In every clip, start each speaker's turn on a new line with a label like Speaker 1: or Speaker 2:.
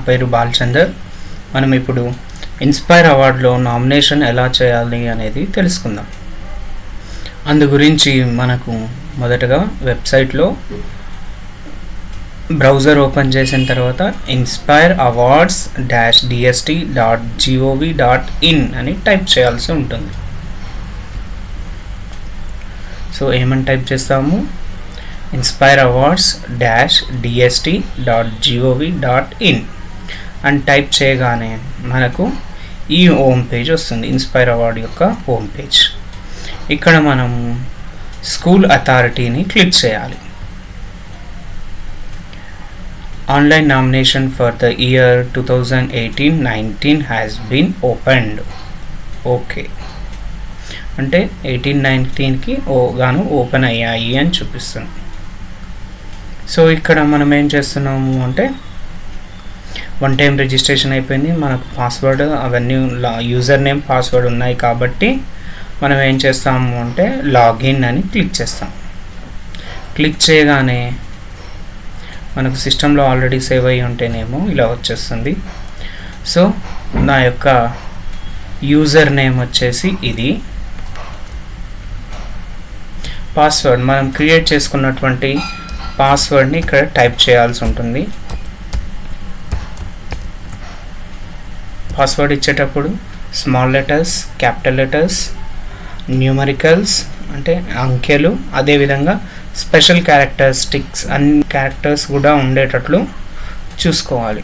Speaker 1: పేరు బాలచందర్ మనం ఇప్పుడు ఇన్స్పైర్ అవార్డులో నామినేషన్ ఎలా చేయాలి అనేది తెలుసుకుందాం అందు గురించి మనకు మొదటగా వెబ్సైట్లో బ్రౌజర్ ఓపెన్ చేసిన తర్వాత inspire awards dash DST dot gov dot in అని టైప్ చేయాల్సి ఉంటుంది సో ఏమని టైప్ చేస్తాము inspire awards dash DST dot gov dot in అని టైప్ చేయగానే మనకు ఈ హోమ్ పేజ్ వస్తుంది ఇన్స్పైర్ అవార్డ్ యొక్క హోమ్ పేజ్ ఇక్కడ మనం స్కూల్ అథారిటీని క్లిక్ చేయాలి online nomination for the year two thousand eighteen nineteen has been opened okay అంటే ఎయిటీన్ నైన్టీన్కి ఓ గాను ఓపెన్ అయ్యాయి అని చూపిస్తుంది సో ఇక్కడ మనం ఏం చేస్తున్నాము అంటే వన్ టైం రిజిస్ట్రేషన్ అయిపోయింది మనకు పాస్వర్డ్ అవన్నీ యూజర్ నేమ్ పాస్వర్డ్ ఉన్నాయి కాబట్టి మనం ఏం చేస్తాము అంటే లాగిన్ అని క్లిక్ చేస్తాం క్లిక్ చేయగానే మనకు సిస్టంలో ఆల్రెడీ సేవ్ అయ్యి ఉంటేనేమో ఇలా వచ్చేస్తుంది సో నా యొక్క యూజర్ నేమ్ వచ్చేసి ఇది పాస్వర్డ్ మనం క్రియేట్ చేసుకున్నటువంటి పాస్వర్డ్ని ఇక్కడ టైప్ చేయాల్సి ఉంటుంది పాస్వర్డ్ ఇచ్చేటప్పుడు small letters capital letters numericals అంటే అంకెలు అదేవిధంగా స్పెషల్ క్యారెక్టరిస్టిక్స్ అన్ని క్యారెక్టర్స్ కూడా ఉండేటట్లు చూసుకోవాలి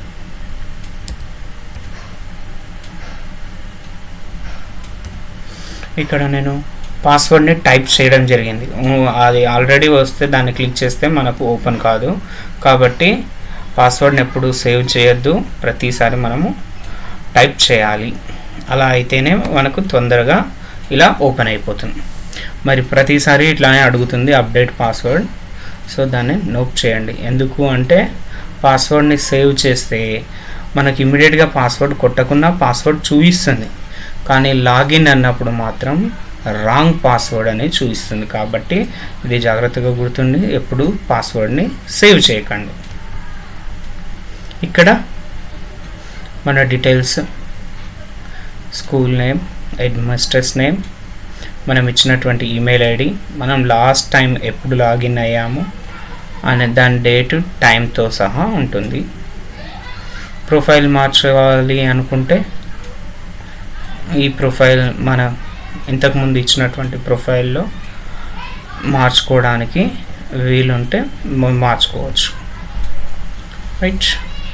Speaker 1: ఇక్కడ నేను పాస్వర్డ్ని టైప్ చేయడం జరిగింది అది ఆల్రెడీ వస్తే దాన్ని క్లిక్ చేస్తే మనకు ఓపెన్ కాదు కాబట్టి పాస్వర్డ్ని ఎప్పుడు సేవ్ చేయొద్దు ప్రతిసారి మనము టైప్ చేయాలి అలా అయితేనే మనకు తొందరగా ఇలా ఓపెన్ అయిపోతుంది మరి ప్రతిసారి ఇట్లానే అడుగుతుంది అప్డేట్ పాస్వర్డ్ సో దాన్ని నోట్ చేయండి ఎందుకు అంటే పాస్వర్డ్ని సేవ్ చేస్తే మనకి ఇమీడియట్గా పాస్వర్డ్ కొట్టకుండా పాస్వర్డ్ చూపిస్తుంది కానీ లాగిన్ అన్నప్పుడు మాత్రం రాంగ్ పాస్వర్డ్ అనేది చూపిస్తుంది కాబట్టి ఇది జాగ్రత్తగా గుర్తుండి ఎప్పుడు పాస్వర్డ్ని సేవ్ చేయకండి ఇక్కడ మన details school name head masters name మనం ఇచ్చినటువంటి ఈమెయిల్ ఐడి మనం లాస్ట్ టైం ఎప్పుడు లాగిన్ అయ్యాము అనే దాని డేట్ టైంతో సహా ఉంటుంది ప్రొఫైల్ మార్చుకోవాలి అనుకుంటే ఈ ప్రొఫైల్ మన ఇంతకుముందు ఇచ్చినటువంటి ప్రొఫైల్లో మార్చుకోవడానికి వీలుంటే మార్చుకోవచ్చు right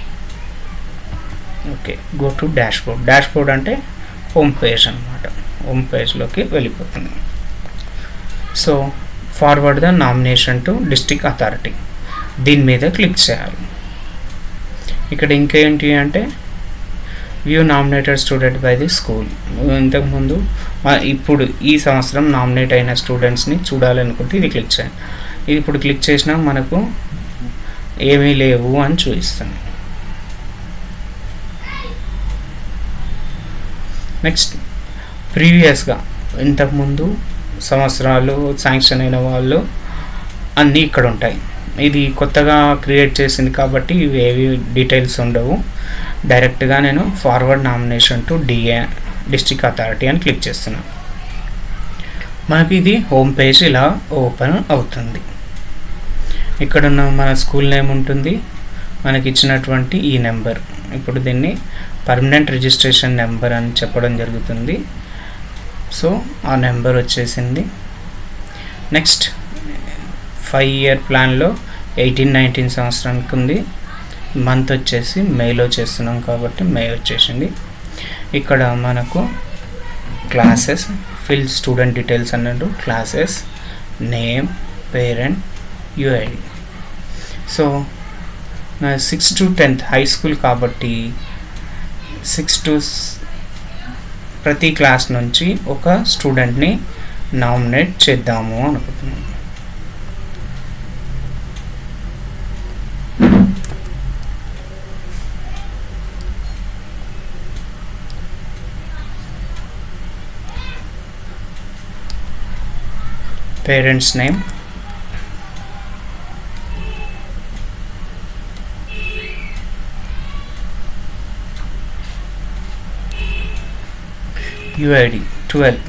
Speaker 1: okay go to dashboard dashboard అంటే హోమ్ పేజ్ అనమాట హోమ్ పేజ్లోకి వెళ్ళిపోతుంది so forward the nomination to district authority దీని మీద క్లిక్ చేయాలి ఇక్కడ ఇంకేంటి అంటే view nominated student by the school ఇంతకుముందు ఇప్పుడు ఈ సంవత్సరం నామినేట్ అయిన స్టూడెంట్స్ని చూడాలనుకుంటే ఇది క్లిక్ చేయాలి ఇది ఇప్పుడు క్లిక్ చేసినా మనకు ఏమీ లేవు అని చూపిస్తుంది నెక్స్ట్ ప్రీవియస్గా ఇంతకుముందు సంవత్సరాలు శాంక్షన్ అయిన వాళ్ళు అన్నీ ఇక్కడ ఉంటాయి ఇది కొత్తగా క్రియేట్ చేసింది కాబట్టి ఇవి ఏవి డీటెయిల్స్ ఉండవు డైరెక్ట్గా నేను forward nomination to DA district authority అని క్లిక్ చేస్తున్నాను మనకి ఇది హోమ్ పేజ్ ఇలా ఓపెన్ అవుతుంది ఇక్కడ ఉన్న మన స్కూల్ నేమ్ ఉంటుంది మనకి ఇచ్చినటువంటి ఈ నెంబర్ ఇప్పుడు దీన్ని పర్మనెంట్ రిజిస్ట్రేషన్ నెంబర్ అని చెప్పడం జరుగుతుంది సో ఆ నెంబర్ వచ్చేసింది నెక్స్ట్ ఫైవ్ ఇయర్ ప్లాన్లో ఎయిటీన్ నైన్టీన్ సంవత్సరానికి ఉంది మంత్ వచ్చేసి మేలో చేస్తున్నాం కాబట్టి మే వచ్చేసింది ఇక్కడ మనకు క్లాసెస్ ఫిల్ స్టూడెంట్ డీటెయిల్స్ అన్నట్టు classes name parent UID so నా six to tenth high school కాబట్టి సిక్స్ టు ప్రతి క్లాస్ నుంచి ఒక స్టూడెంట్ని నామినేట్ చేద్దాము అనుకుంటున్నాను parents name UID twelve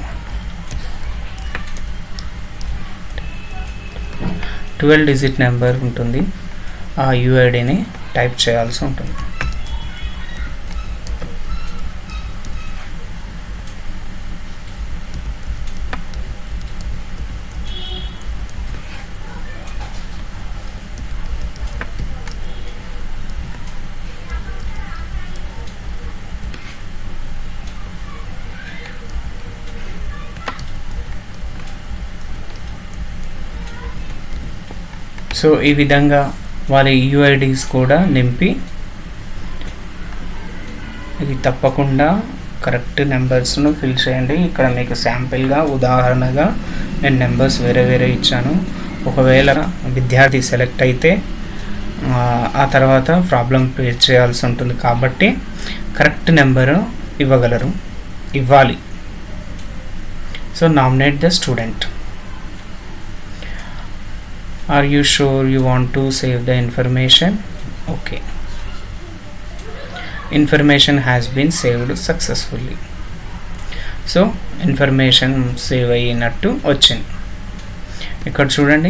Speaker 1: twelve digit number ఉంటుంది ఆ యుఐడిని టైప్ చేయాల్సి ఉంటుంది సో ఈ విధంగా వాళ్ళ యూఐడీస్ కూడా నింపి ఇది తప్పకుండా కరెక్ట్ నెంబర్స్ను ఫిల్ చేయండి ఇక్కడ మీకు శాంపిల్గా ఉదాహరణగా నేను నెంబర్స్ వేరే వేరే ఇచ్చాను ఒకవేళ విద్యార్థి సెలెక్ట్ అయితే ఆ, ఆ తర్వాత ప్రాబ్లం ఫేస్ చేయాల్సి ఉంటుంది కాబట్టి కరెక్ట్ నెంబరు ఇవ్వగలరు ఇవ్వాలి so nominate the student are you sure you want to save the information okay information has been saved successfully so information save అయినట్టు వచ్చింది ఇక్కడ చూడండి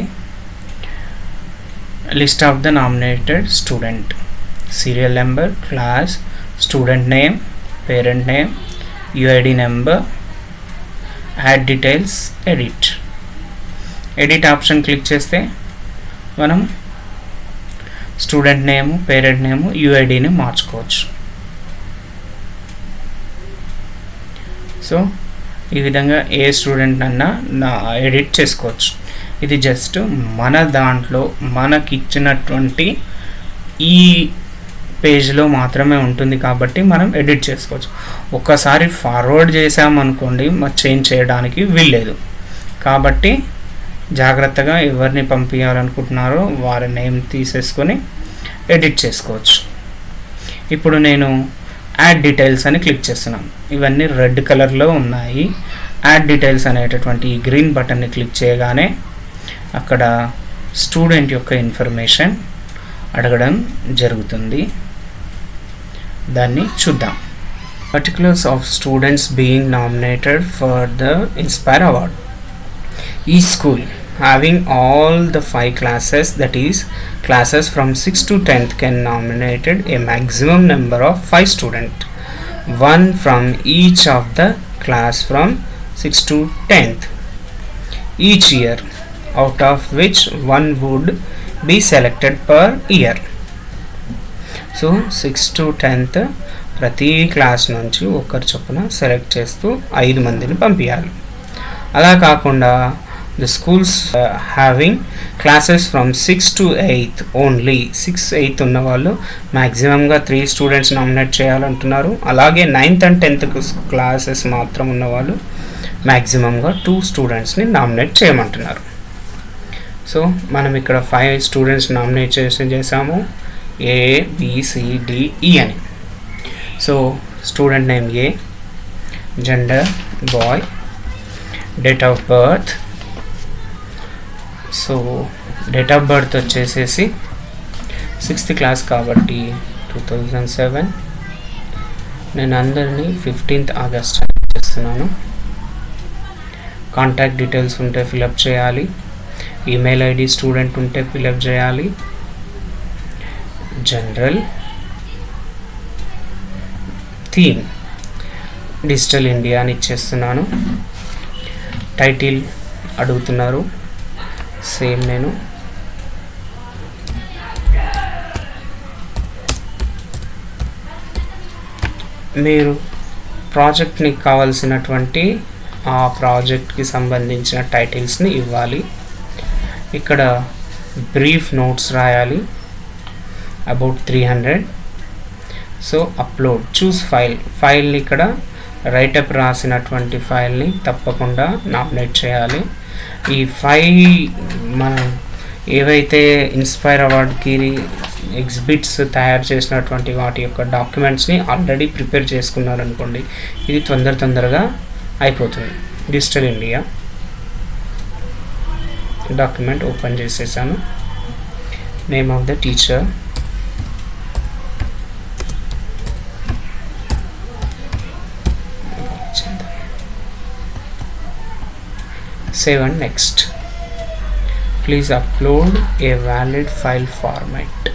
Speaker 1: list of the nominated student serial number class student name parent name UID number add details edit edit option click చేస్తే మనం student name parent name యుఐడిని మార్చుకోవచ్చు so ఈ విధంగా ఏ స్టూడెంట్ అన్నా నా ఎడిట్ చేసుకోవచ్చు ఇది జస్ట్ మన దాంట్లో మనకి ఇచ్చినటువంటి ఈ పేజ్లో మాత్రమే ఉంటుంది కాబట్టి మనం ఎడిట్ చేసుకోవచ్చు ఒక్కసారి ఫార్వర్డ్ చేసామనుకోండి మరి చేంజ్ చేయడానికి వీల్లేదు కాబట్టి జాగ్రత్తగా ఎవరిని పంపించాలనుకుంటున్నారో వారి నేమ్ తీసేసుకొని ఎడిట్ చేసుకోవచ్చు ఇప్పుడు నేను యాడ్ డీటెయిల్స్ అని క్లిక్ చేస్తున్నాను ఇవన్నీ రెడ్ కలర్లో ఉన్నాయి యాడ్ డీటెయిల్స్ అనేటటువంటి ఈ గ్రీన్ బటన్ని క్లిక్ చేయగానే అక్కడ స్టూడెంట్ యొక్క ఇన్ఫర్మేషన్ అడగడం జరుగుతుంది దాన్ని చూద్దాం particulars of students being nominated for the inspire award each school having all the five classes that is classes from 6th to 10th can nominated a maximum number of five student one from each of the class from 6th to 10th each year out of which one would be selected per year so sixth to tenth ప్రతి class నుంచి ఒకరు చొప్పున select చేస్తూ ఐదు మందిని పంపించాలి అలా కాకుండా the schools having classes from six to eighth only six eighth ఉన్న వాళ్ళు మ్యాక్సిమంగా త్రీ స్టూడెంట్స్ నామినేట్ చేయాలంటున్నారు అలాగే నైన్త్ అండ్ టెన్త్ క్లాసెస్ మాత్రం ఉన్న వాళ్ళు మ్యాక్సిమంగా టూ స్టూడెంట్స్ని నామినేట్ చేయమంటున్నారు సో మనం ఇక్కడ ఫైవ్ స్టూడెంట్స్ నామినేట్ చేసి చేసాము ఏ బిసిడిఈ అని so student name A gender boy date of birth so date of birth వచ్చేసేసి సిక్స్త్ క్లాస్ కాబట్టి టూ థౌజండ్ సెవెన్ నేను అందరినీ ఫిఫ్టీన్త్ ఆగస్ట్ చేస్తున్నాను కాంటాక్ట్ డీటెయిల్స్ ఉంటే ఫిలప్ చేయాలి ఈమెయిల్ ఐడి స్టూడెంట్ ఉంటే ఫిలప్ చేయాలి జనరల్ థీమ్ డిజిటల్ ఇండియా అని ఇచ్చేస్తున్నాను టైటిల్ అడుగుతున్నారు సేమ్ నేను మీరు ప్రాజెక్ట్ని కావాల్సినటువంటి ఆ ప్రాజెక్ట్కి సంబంధించిన టైటిల్స్ని ఇవ్వాలి ఇక్కడ బ్రీఫ్ నోట్స్ రాయాలి about three hundred so upload choose file ఫైల్ని ఇక్కడ రైటప్ రాసినటువంటి ఫైల్ని తప్పకుండా నామినేట్ చేయాలి ఈ ఫైవ్ మనం ఏవైతే ఇన్స్పైర్ అవార్డ్కి ఎగ్జిబిట్స్ తయారు చేసినటువంటి వాటి యొక్క డాక్యుమెంట్స్ని ఆల్రెడీ ప్రిపేర్ చేసుకున్నారనుకోండి ఇది తొందర తొందరగా అయిపోతుంది డిజిటల్ ఇండియా డాక్యుమెంట్ ఓపెన్ చేసేసాను name of the teacher save and next please upload a valid file format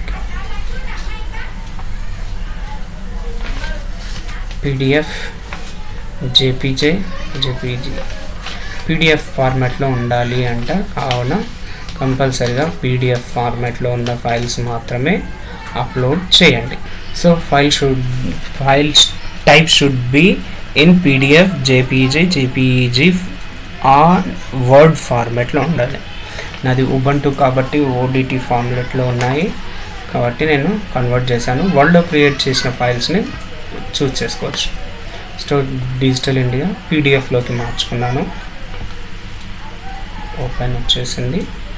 Speaker 1: PDF JPJ JPG PDF ఫార్మాట్లో ఉండాలి అంట కావున కంపల్సరిగా పీడిఎఫ్ ఫార్మాట్లో ఉన్న ఫైల్స్ మాత్రమే అప్లోడ్ చేయండి so file should file type should be in PDF JPJ JPG ఆ వర్డ్ ఫార్మాట్లో ఉండాలి నాది ఉబంటు కాబట్టి ఓడిటి ఫార్మాట్లో ఉన్నాయి కాబట్టి నేను కన్వర్ట్ చేశాను వరల్డ్లో క్రియేట్ చేసిన ఫైల్స్ని చూస్ చేసుకోవచ్చు స్టోర్ డిజిటల్ ఇండియా పీడిఎఫ్లోకి మార్చుకున్నాను ఓపెన్ వచ్చేసింది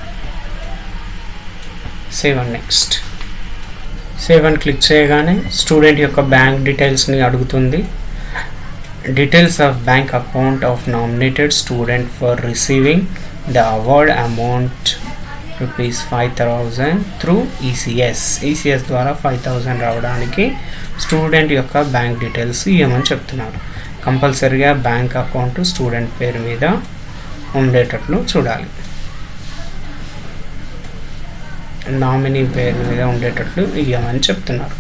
Speaker 1: save and next save and click చేయగానే స్టూడెంట్ యొక్క బ్యాంక్ డీటెయిల్స్ని అడుగుతుంది details of bank account of nominated student for receiving the award amount rupees five thousand through ECS ECS ద్వారా five thousand రావడానికి student యొక్క bank details ఇవ్వమని చెప్తున్నారు కంపల్సరీగా బ్యాంక్ అకౌంట్ స్టూడెంట్ పేరు మీద ఉండేటట్లు చూడాలి నామినీ పేరు మీద ఉండేటట్లు ఇవ్వమని చెప్తున్నారు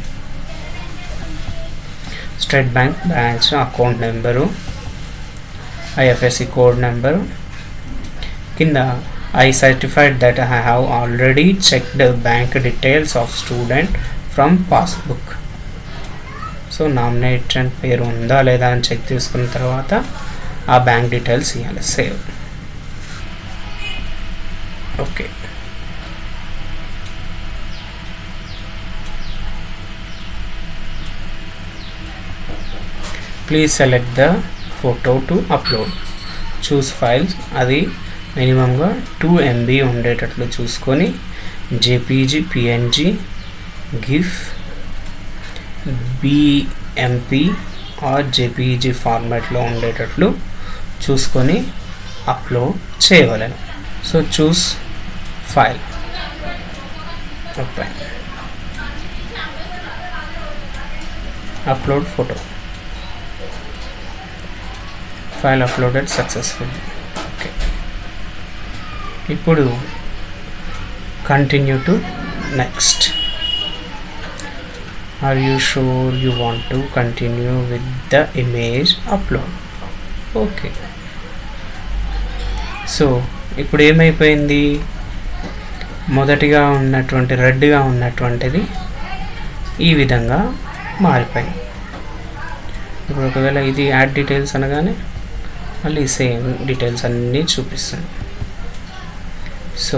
Speaker 1: state bank branch account number IFSC code number కింద I certified that I have already checked bank details of student from passbook so nomination పేరు ఉందా లేదా అని చెక్ చేసుకున్న తర్వాత ఆ బ్యాంక్ డీటెయిల్స్ ఇవ్వాలి save okay please select the photo to upload choose files అది మినిమంగా టూ ఎంబీ ఉండేటట్లు చూసుకొని JPG PNG GIF BMP or JPG ఫార్మాట్లో ఉండేటట్లు చూసుకొని అప్లోడ్ చేయవలను so choose file open upload photo file uploaded successful okay ఇప్పుడు continue to next are you sure you want to continue with the image upload okay so ఇప్పుడు ఏమైపోయింది మొదటిగా ఉన్నటువంటి రెడ్గా ఉన్నటువంటిది ఈ విధంగా మారిపోయింది ఇప్పుడు ఒకవేళ ఇది యాడ్ డీటెయిల్స్ అనగానే మళ్ళీ సేమ్ డీటెయిల్స్ అన్నీ చూపిస్తుంది so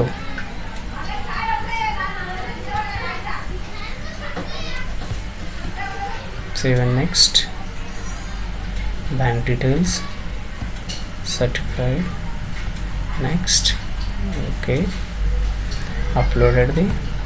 Speaker 1: save and next bank details certified next okay అప్లోడెడ్ది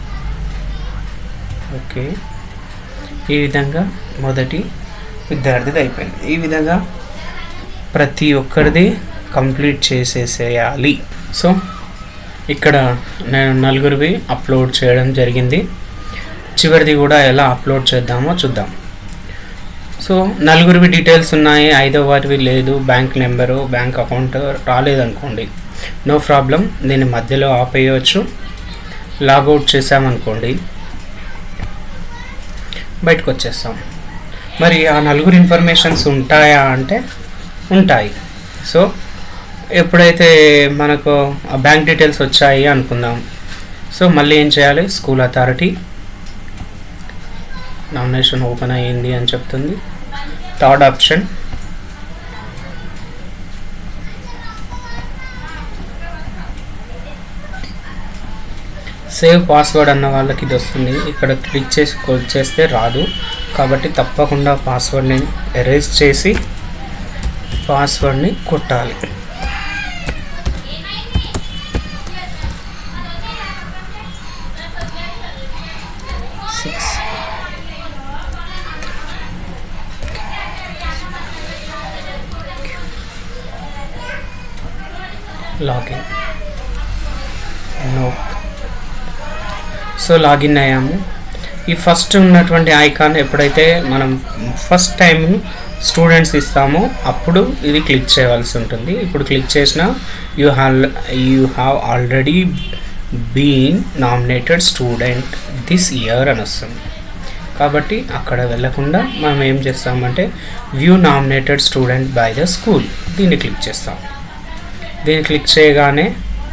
Speaker 1: ఓకే ఈ విధంగా మొదటి విద్యార్థిది అయిపోయింది ఈ విధంగా ప్రతి ఒక్కరిది కంప్లీట్ చేసేసేయాలి సో ఇక్కడ నేను నలుగురివి అప్లోడ్ చేయడం జరిగింది చివరిది కూడా ఎలా అప్లోడ్ చేద్దామో చూద్దాం సో నలుగురివి డీటెయిల్స్ ఉన్నాయి ఐదో వాటివి లేదు బ్యాంక్ నెంబరు బ్యాంక్ అకౌంట్ రాలేదనుకోండి నో ప్రాబ్లం దీన్ని మధ్యలో ఆపేయవచ్చు లాగౌట్ చేసామనుకోండి బయటకు వచ్చేస్తాం మరి ఆ నలుగురు ఇన్ఫర్మేషన్స్ ఉంటాయా అంటే ఉంటాయి సో ఎప్పుడైతే మనకు ఆ బ్యాంక్ డీటెయిల్స్ వచ్చాయి అనుకుందాం సో మళ్ళీ ఏం చేయాలి స్కూల్ అథారిటీ నామినేషన్ ఓపెన్ అయ్యింది అని చెప్తుంది థర్డ్ ఆప్షన్ సేవ్ పాస్వర్డ్ అన్న వాళ్ళకి ఇది వస్తుంది ఇక్కడ క్లిక్ చేసి చేస్తే రాదు కాబట్టి తప్పకుండా పాస్వర్డ్ని ఎరేజ్ చేసి పాస్వర్డ్ని కొట్టాలి six login no so login అయ్యాము ఈ ఫస్ట్ ఉన్నటువంటి ఐకాన్ ఎప్పుడైతే మనం ఫస్ట్ టైం స్టూడెంట్స్ ఇస్తామో అప్పుడు ఇది క్లిక్ చేయవలసి ఉంటుంది ఇప్పుడు క్లిక్ చేసిన you have you have already been nominated student this year అని వస్తుంది కాబట్టి అక్కడ వెళ్ళకుండా మనం ఏం చేస్తామంటే view nominated student by the school దీన్ని క్లిక్ చేస్తాం దీన్ని క్లిక్ చేయగానే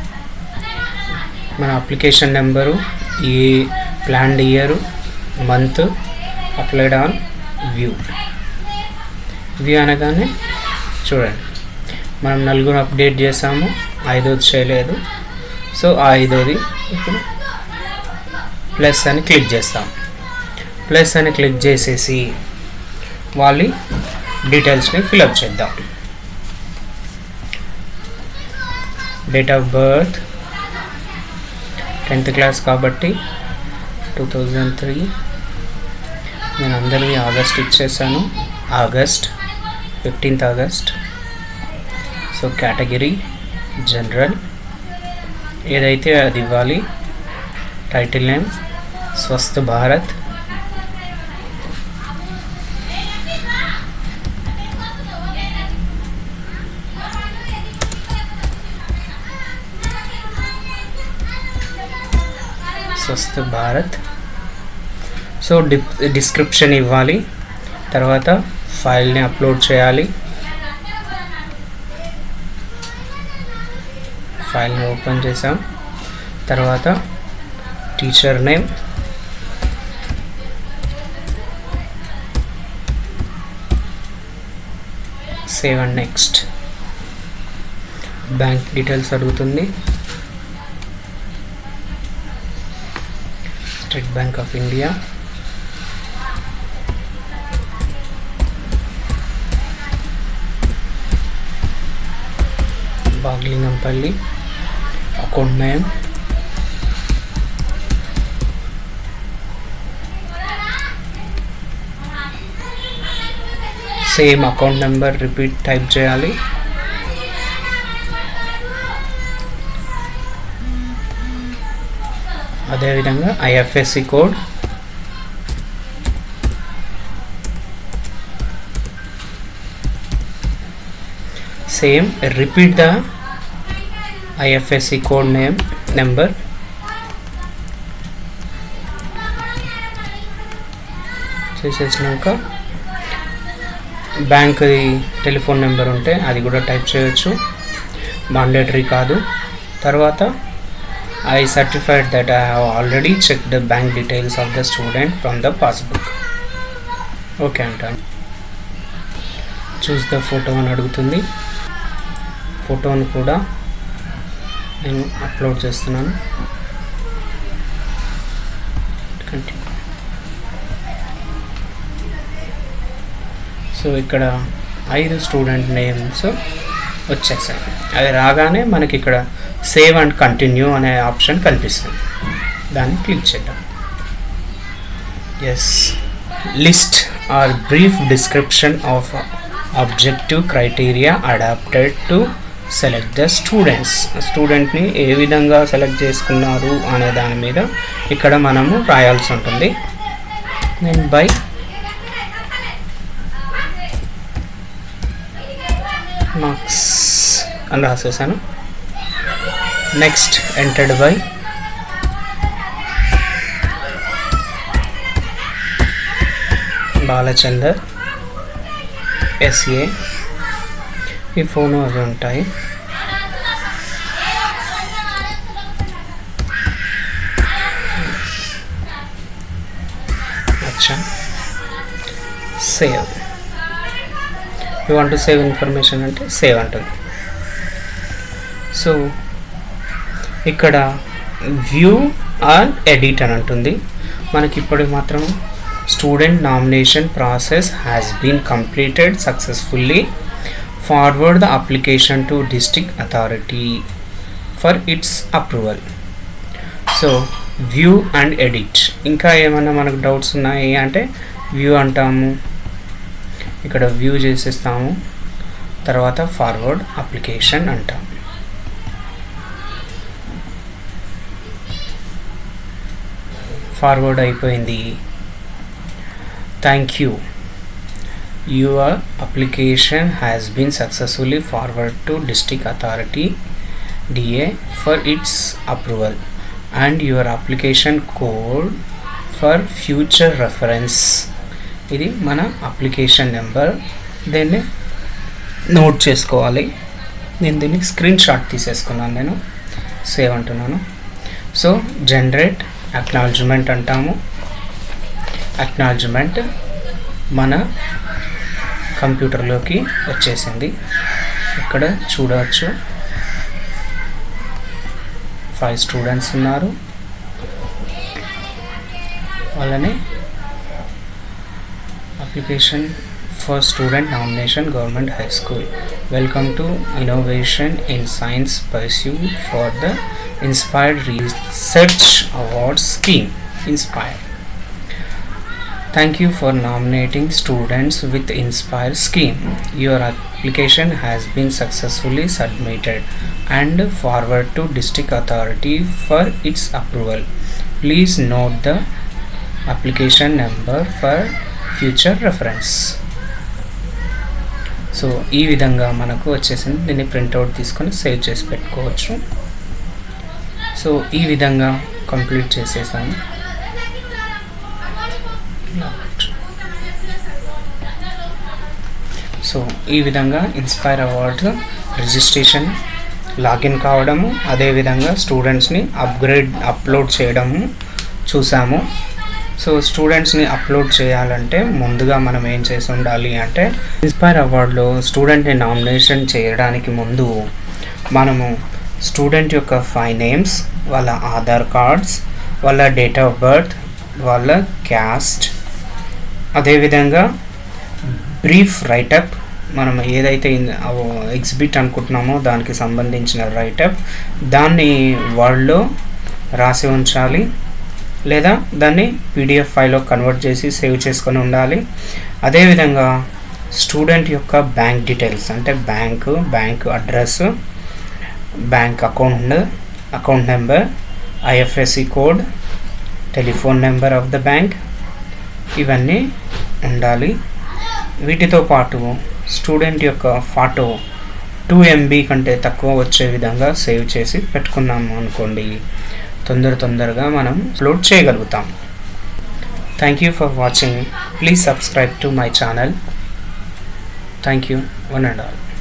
Speaker 1: మన అప్లికేషన్ నెంబరు ఈ planned year month applied on view view అనగానే చూడండి మనం నలుగురు అప్డేట్ చేసాము ఐదోది చేయలేదు సో ఆ ఐదోది ఇప్పుడు ప్లస్ అని క్లిక్ చేస్తాం ప్లస్ అని క్లిక్ చేసేసి వాళ్ళ డీటెయిల్స్ని ఫిలప్ చేద్దాం date of birth tenth class కాబట్టి టూ థౌజండ్ త్రీ నేను అందరివి ఆగస్ట్ ఇచ్చేసాను August fifteenth August so category general ఏదైతే అది ఇవ్వాలి టైటిల్ నేమ్ స్వస్థ భారత్ స్వస్థ భారత్ సో డి డిస్క్రిప్షన్ ఇవ్వాలి తర్వాత ఫైల్ని అప్లోడ్ చేయాలి ఫైల్ని ఓపెన్ చేసాం తర్వాత teacher name save and next bank details అడుగుతుంది state bank of India Baghlingampally account name same account number repeat type చేయాలి అదేవిధంగా IFSC code same repeat the IFSC code name number చేసేసినాక బ్యాంక్ టెలిఫోన్ నెంబర్ ఉంటే అది కూడా type చేయొచ్చు mandatory కాదు తర్వాత I certified that I have already check the bank details of the student from the passbook okay అంటాను choose the photo అని అడుగుతుంది ఫోటోను కూడా నేను అప్లోడ్ చేస్తున్నాను కంటిన్యూ సో ఇక్కడ ఐదు స్టూడెంట్ నేమ్స్ వచ్చేసాయి అది రాగానే మనకి ఇక్కడ సేవ్ అండ్ కంటిన్యూ అనే ఆప్షన్ కనిపిస్తుంది దాన్ని క్లిక్ చేద్దాం yes list or brief description of objective criteria adopted to select the students స్టూడెంట్ని ఏ విధంగా సెలెక్ట్ చేసుకున్నారు అనే దాని మీద ఇక్కడ మనము రాయాల్సి ఉంటుంది నేను బై మార్క్స్ అని రాసేసాను next entered by Balachander S A ఈ ఫోన్ అవి ఉంటాయి అచ్చా save you want to save information అంటే సేవ్ అంటుంది సో ఇక్కడ వ్యూ ఆర్ ఎడిట్ అని అంటుంది మనకి ఇప్పుడు మాత్రం student nomination process has been completed successfully forward the application to district authority for its approval so view and edit ఇంకా ఏమైనా మనకు డౌట్స్ ఉన్నాయి అంటే వ్యూ అంటాము ఇక్కడ వ్యూ చేసేస్తాము తర్వాత ఫార్వర్డ్ అప్లికేషన్ అంటాం ఫార్వర్డ్ అయిపోయింది thank you your application has been successfully forward to district authority DA for its approval and your application code for future reference ఇది మన అప్లికేషన్ నెంబర్ దీన్ని నోట్ చేసుకోవాలి నేను దీన్ని స్క్రీన్ షాట్ తీసేసుకున్నాను నేను సేవ్ అంటున్నాను సో జనరేట్ అక్నాలజ్మెంట్ అంటాము అక్నాలజ్మెంట్ మన కంప్యూటర్లోకి వచ్చేసింది ఇక్కడ చూడవచ్చు ఫైవ్ స్టూడెంట్స్ ఉన్నారు వాళ్ళని application for student nomination government high school welcome to innovation in science pursued for the inspired research award scheme inspire Thank you for nominating students with Inspire scheme. Your application has been successfully submitted and forwarded to district authority for its approval. Please note the application number for future reference. So ఈ విధంగా మనకు వచ్చేసింది దీన్ని printout తీసుకొని save చేసి పెట్టుకోవచ్చు so ఈ విధంగా కంప్లీట్ చేసేసాను సో ఈ విధంగా ఇన్స్పైర్ అవార్డు రిజిస్ట్రేషన్ లాగిన్ కావడము అదేవిధంగా స్టూడెంట్స్ని అప్గ్రేడ్ అప్లోడ్ చేయడము చూసాము సో స్టూడెంట్స్ని అప్లోడ్ చేయాలంటే ముందుగా మనం ఏం చేసి ఉండాలి అంటే ఇన్స్పైర్ అవార్డులో స్టూడెంట్ని నామినేషన్ చేయడానికి ముందు మనము స్టూడెంట్ యొక్క ఫైవ్ నేమ్స్ వాళ్ళ ఆధార్ కార్డ్స్ వాళ్ళ డేట్ ఆఫ్ బర్త్ వాళ్ళ క్యాస్ట్ అదేవిధంగా బ్రీఫ్ రైటప్ మనం ఏదైతే ఎగ్జిబిట్ అనుకుంటున్నామో దానికి సంబంధించిన రైటప్ దాన్ని వర్డ్లో రాసి ఉంచాలి లేదా దాన్ని పీడిఎఫ్ ఫైల్లో కన్వర్ట్ చేసి సేవ్ చేసుకొని ఉండాలి అదేవిధంగా స్టూడెంట్ యొక్క బ్యాంక్ డీటెయిల్స్ అంటే bank bank address bank account account number IFSC code telephone number of the bank ఇవన్నీ ఉండాలి వీటితో పాటు స్టూడెంట్ యొక్క ఫోటో టూ ఎంబీ కంటే తక్కువ వచ్చే విధంగా సేవ్ చేసి పెట్టుకున్నాము అనుకోండి తొందర తొందరగా మనం అప్లోడ్ చేయగలుగుతాం thank you for watching please subscribe to my channel thank you one and all